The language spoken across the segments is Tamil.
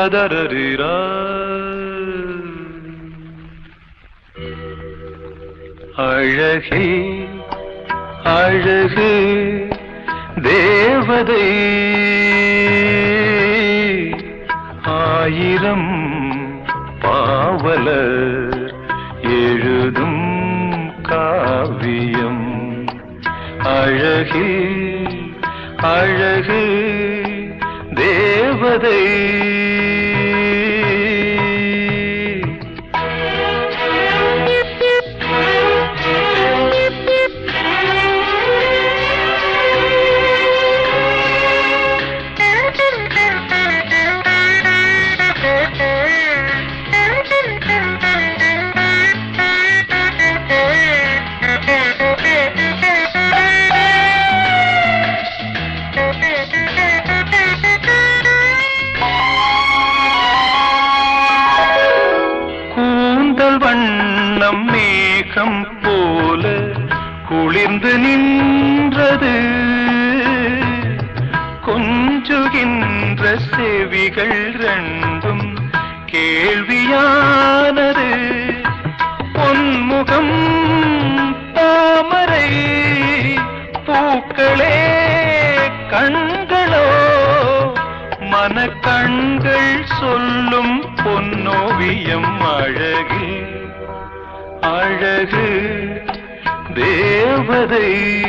பதரரிரா அழகே அழகு தேவதை ஆயிரம் பாவலர் எழுதும் காவியம் அழகே அழகு தேவதை கூந்தல் வண்ணம் மேகம் போல குளிர்ந்து நின்றது கொஞ்சுகின்ற செவிகள் ரெண்டும் கேள்வியானது பொன்முகம் தாமரை பூக்களே கண்களோ மனக்கண்கள் சொல்லும் பொன்னோவியம் அழகு அழகு தேவதை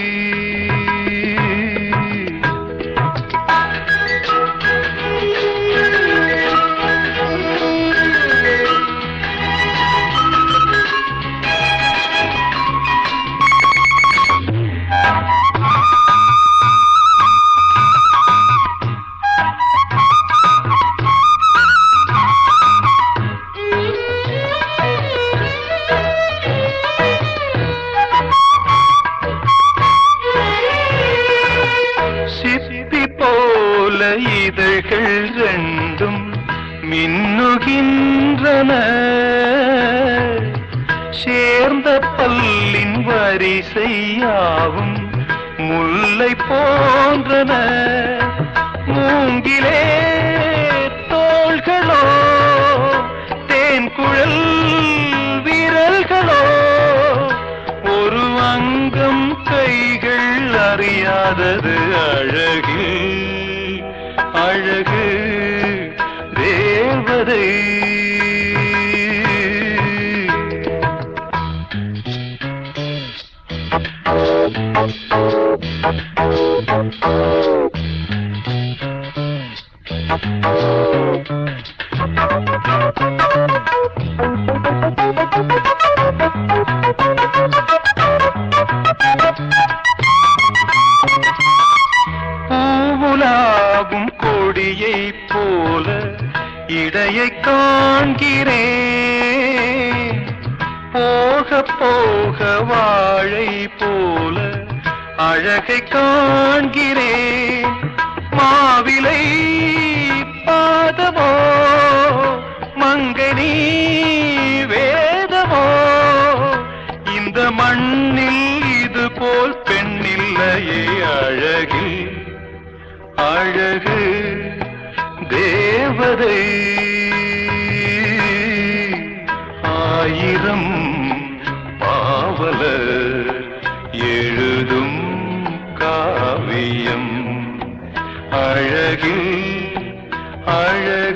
சிப்பி போல இதழ்கள் ரெண்டும் மின்னுகின்றன சேர்ந்த பல்லின் வரிசையாவும் முல்லை போன்றன மூங்கிலே தோள்களோ தேன் குழல் விரல்களோ ஒரு அங்கம் கைகள் அறியாதது அழகு அழகு தேவதை பூவுலாகும் கொடியை போல இடையை காண்கிறேன் போக போக வாழை போல அழகை காண்கிறேன் மாவிலை பாதமோ மங்கனி வேதமோ இந்த மண்ணில் இது போல் பெண்ணில்லையே அழகில் அழகு தேவதை ஆயிரம் பாவலர் எழுதும் காவியம் அழகில் அழகு